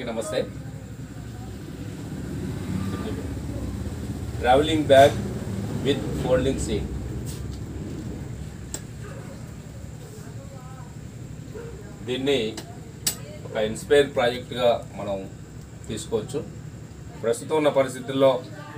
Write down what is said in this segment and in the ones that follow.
అందరికీ నమస్తే travelling bag with folding seat దీన్ని ఒక ఇన్స్పైర్ ప్రాజెక్ట్గా మనం తీసుకోవచ్చు ప్రస్తుతం ఉన్న పరిస్థితుల్లో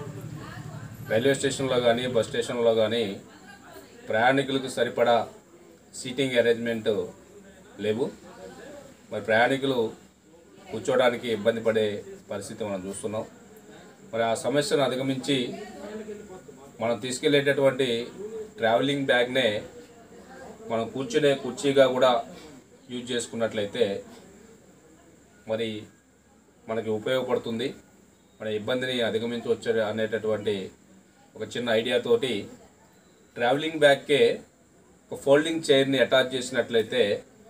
రైల్వే స్టేషన్లో కానీ బస్ స్టేషన్లో కానీ ప్రయాణికులకు సరిపడా సీటింగ్ అరేంజ్మెంట్ లేవు మరి ప్రయాణికులు కూర్చోవడానికి ఇబ్బంది పడే పరిస్థితి మనం చూస్తున్నాం మరి ఆ సమస్యను అధిగమించి మనం తీసుకెళ్లేటటువంటి ట్రావెలింగ్ బ్యాగ్నే మనం కూర్చునే కుర్చీగా కూడా యూజ్ చేసుకున్నట్లయితే మరి మనకి ఉపయోగపడుతుంది మన ఇబ్బందిని అధిగమించవచ్చు అనేటటువంటి ఒక చిన్న ఐడియాతోటి ట్రావెలింగ్ బ్యాగ్కే ఒక ఫోల్డింగ్ చైర్ని అటాచ్ చేసినట్లయితే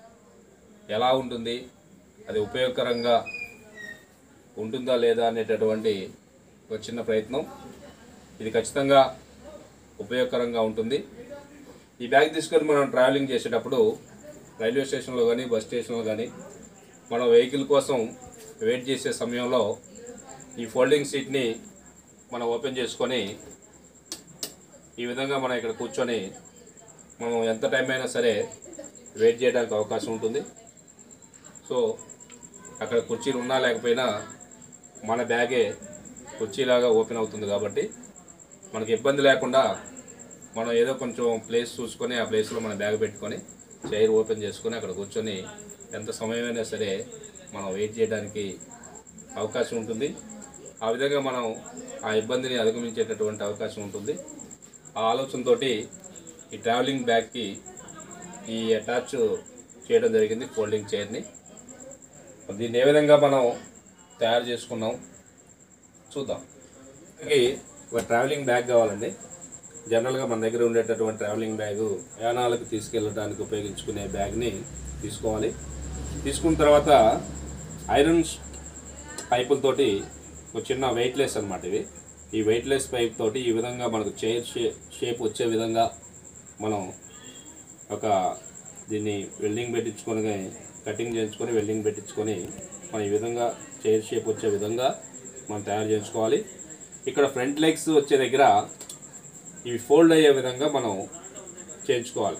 ఎలా ఉంటుంది అది ఉపయోగకరంగా ఉంటుందా లేదా అనేటటువంటి ఒక చిన్న ప్రయత్నం ఇది ఖచ్చితంగా ఉపయోగకరంగా ఉంటుంది ఈ బ్యాగ్ తీసుకొని మనం ట్రావెలింగ్ చేసేటప్పుడు రైల్వే స్టేషన్లో కానీ బస్ స్టేషన్లో కానీ మనం వెహికల్ కోసం వెయిట్ చేసే సమయంలో ఈ ఫోల్డింగ్ సీట్ని మనం ఓపెన్ చేసుకొని ఈ విధంగా మనం ఇక్కడ కూర్చొని మనం ఎంత టైం అయినా సరే వెయిట్ చేయడానికి అవకాశం ఉంటుంది సో అక్కడ కుర్చీలు ఉన్నా లేకపోయినా మన బ్యాగే కుర్చీలాగా ఓపెన్ అవుతుంది కాబట్టి మనకి ఇబ్బంది లేకుండా మనం ఏదో కొంచెం ప్లేస్ చూసుకొని ఆ ప్లేస్లో మన బ్యాగ్ పెట్టుకొని చైర్ ఓపెన్ చేసుకొని అక్కడ కూర్చొని ఎంత సమయమైనా సరే మనం వెయిట్ చేయడానికి అవకాశం ఉంటుంది ఆ విధంగా మనం ఆ ఇబ్బందిని అధిగమించేటటువంటి అవకాశం ఉంటుంది ఆ ఆలోచనతోటి ఈ ట్రావెలింగ్ బ్యాగ్కి ఈ అటాచ్ చేయడం జరిగింది ఫోల్డింగ్ చైర్ని దీన్ని ఏ విధంగా మనం తయారు చేసుకున్నాం చూద్దాం ఇది ఒక ట్రావెలింగ్ బ్యాగ్ కావాలండి జనరల్గా మన దగ్గర ఉండేటటువంటి ట్రావెలింగ్ బ్యాగు యానాలకు తీసుకెళ్ళడానికి ఉపయోగించుకునే బ్యాగ్ని తీసుకోవాలి తీసుకున్న తర్వాత ఐరన్ పైపులతోటి ఒక చిన్న వెయిట్లెస్ అనమాట ఇవి ఈ వెయిట్లెస్ పైప్ తోటి ఈ విధంగా మనకు చైర్ షే షేప్ వచ్చే విధంగా మనం ఒక దీన్ని వెల్డింగ్ పెట్టించుకొని కటింగ్ చేయించుకొని వెల్డింగ్ పెట్టించుకొని మనం ఈ విధంగా చైర్ షేప్ వచ్చే విధంగా మనం తయారు చేసుకోవాలి ఇక్కడ ఫ్రంట్ లెగ్స్ వచ్చే దగ్గర ఇవి ఫోల్డ్ అయ్యే విధంగా మనం చేయించుకోవాలి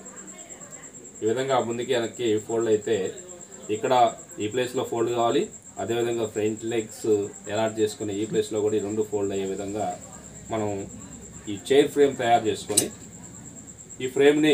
ఈ విధంగా ముందుకి వెనక్కి ఫోల్డ్ అయితే ఇక్కడ ఈ ప్లేస్లో ఫోల్డ్ కావాలి అదేవిధంగా ఫ్రంట్ లెగ్స్ ఎలాట్ చేసుకుని ఈ ప్లేస్లో కూడా ఈ రెండు ఫోల్డ్ అయ్యే విధంగా మనం ఈ చైర్ ఫ్రేమ్ తయారు చేసుకొని ఈ ఫ్రేమ్ని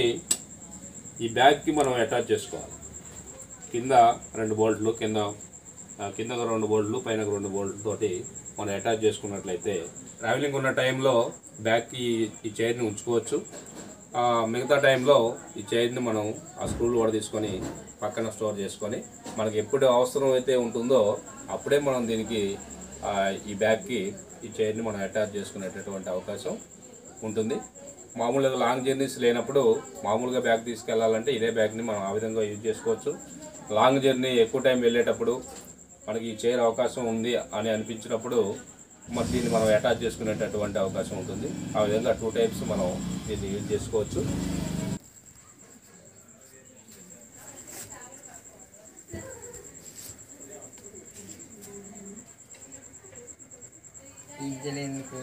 ఈ బ్యాగ్కి మనం అటాచ్ చేసుకోవాలి కింద రెండు బోల్ట్లు కింద ఆ, కింద ఒక రెండు బోల్ట్లు పైన ఒక రెండు బోల్ట్ తోటి మనం అటాచ్ చేసుకున్నట్లయితే ట్రావెలింగ్ ఉన్న టైంలో బ్యాగ్కి ఈ చైర్ని ఉంచుకోవచ్చు ఆ, మిగతా టైంలో ఈ చైర్ని మనం ఆ స్క్రూలు కూడా తీసుకొని పక్కన స్టోర్ చేసుకొని మనకి ఎప్పుడు అవసరం అయితే ఉంటుందో అప్పుడే మనం దీనికి ఆ, ఈ బ్యాగ్కి ఈ చైర్ని మనం అటాచ్ చేసుకునేటటువంటి అవకాశం ఉంటుంది మామూలుగా లాంగ్ జర్నీస్ లేనప్పుడు మామూలుగా బ్యాగ్ తీసుకెళ్లాలంటే ఇదే బ్యాగ్ని మనం ఆ విధంగా యూజ్ చేసుకోవచ్చు లాంగ్ జర్నీ ఎక్కువ టైం వెళ్ళేటప్పుడు మనకి ఈ చైర్ అవకాశం ఉంది అని అనిపించినప్పుడు మరి దీన్ని మనం అటాచ్ చేసుకునేటటువంటి అవకాశం ఉంటుంది ఆ విధంగా టూ టైప్స్ మనం దీన్ని యూజ్ చేసుకోవచ్చు ఎందుకు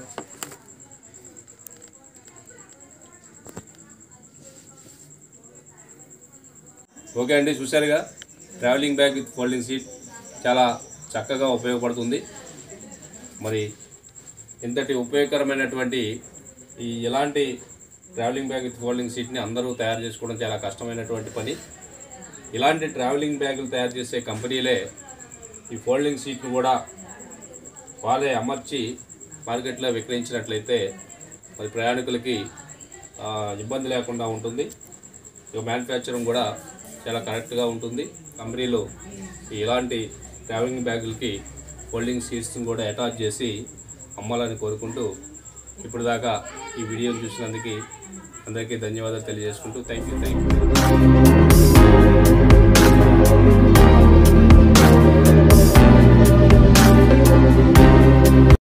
ఓకే అండి చూశారుగా travelling bag with folding seat చాలా చక్కగా ఉపయోగపడుతుంది మరి ఇంతటి ఉపయోగకరమైనటువంటి ఈ ఎలాంటి ట్రావెలింగ్ బ్యాగ్ విత్ ఫోల్డింగ్ సీట్ని అందరూ తయారు చేసుకోవడం చాలా కష్టమైనటువంటి పని ఇలాంటి ట్రావెలింగ్ బ్యాగులు తయారు చేసే కంపెనీలే ఈ ఫోల్డింగ్ సీట్ను కూడా వాళ్ళే అమర్చి మార్కెట్లో విక్రయించినట్లయితే మరి ప్రయాణికులకి ఆ, ఇబ్బంది లేకుండా ఉంటుంది ఇక మ్యానుఫ్యాక్చరింగ్ కూడా చాలా కరెక్ట్గా ఉంటుంది కంపెనీలు ఇలాంటి ట్రావెలింగ్ బ్యాగులకి ఫోల్డింగ్ సీట్స్ని కూడా అటాచ్ చేసి అమ్మాలని కోరుకుంటూ ఇప్పుడు దాకా ఈ వీడియోని చూసినందుకు అందరికీ ధన్యవాదాలు తెలియజేసుకుంటూ థ్యాంక్ యూ థ్యాంక్ యూ